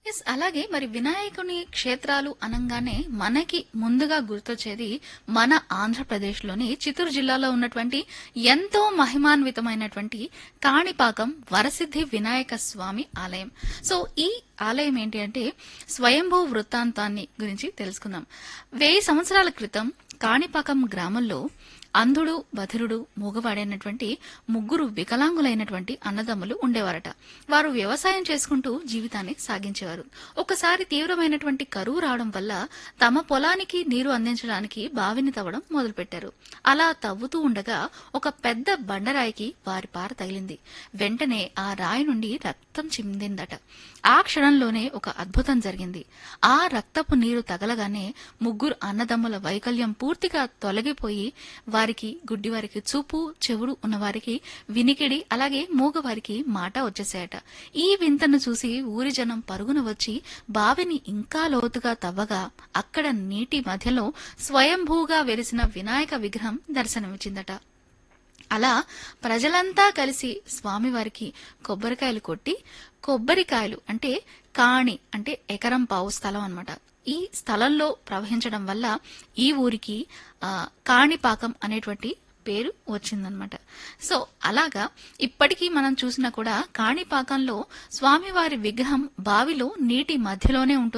yes అలాగే మరి వినాయకుని క్షేత్రాలు అనంగానే మనకి ముందుగా గుర్తొచ్చేది మన ఆంధ్రప్రదేశ్లోని చిత్తూరు జిల్లాలో ఉన్నటువంటి ఎంతో మహిమాన్వితమైనటువంటి కాణిపాకం వరసిద్ధి వినాయక స్వామి ఆలయం సో ఈ ఆలయం ఏంటి అంటే స్వయంభూ వృత్తాంతాన్ని గురించి తెలుసుకుందాం వెయ్యి సంవత్సరాల క్రితం కాణిపాకం గ్రామంలో అంధుడు బధిరుడు మూగవాడైనటువంటి ముగ్గురు వికలాంగులైనటువంటి అన్నదమ్ములు ఉండేవారట వారు వ్యవసాయం చేసుకుంటూ జీవితాన్ని సాగించేవారు ఒకసారి తీవ్రమైనటువంటి కరువు రావడం వల్ల తమ పొలానికి నీరు అందించడానికి బావిని తవ్వడం మొదలుపెట్టారు అలా తవ్వుతూ ఉండగా ఒక పెద్ద బండరాయికి వారి పార తగిలింది వెంటనే ఆ రాయి నుండి రక్తం చిందిందట ఆ క్షణంలోనే ఒక అద్భుతం జరిగింది ఆ రక్తపు నీరు తగలగానే ముగ్గురు అన్నదమ్ముల వైకల్యం పూర్తిగా తొలగిపోయి వారికి గుడ్డివారికి చూపు చెవుడు ఉన్నవారికి వినికిడి అలాగే మూగవారికి మాట వచ్చేసాయట ఈ వింతను చూసి ఊరి జనం పరుగున వచ్చి బావిని ఇంకా లోతుగా తవ్వగా అక్కడ నీటి మధ్యలో స్వయంభూగా వెలిసిన వినాయక విగ్రహం దర్శనమిచ్చిందట అలా ప్రజలంతా కలిసి స్వామివారికి కొబ్బరికాయలు కొట్టి కొబ్బరికాయలు అంటే కాణి అంటే ఎకరం పావు స్థలం అన్నమాట ఈ స్థలంలో ప్రవహించడం వల్ల ఈ ఊరికి ఆ, కాణిపాకం అనేటువంటి పేరు వచ్చిందనమాట సో అలాగా ఇప్పటికీ మనం చూసినా కూడా కాణిపాకంలో స్వామివారి విగ్రహం బావిలో నీటి మధ్యలోనే ఉంటుంది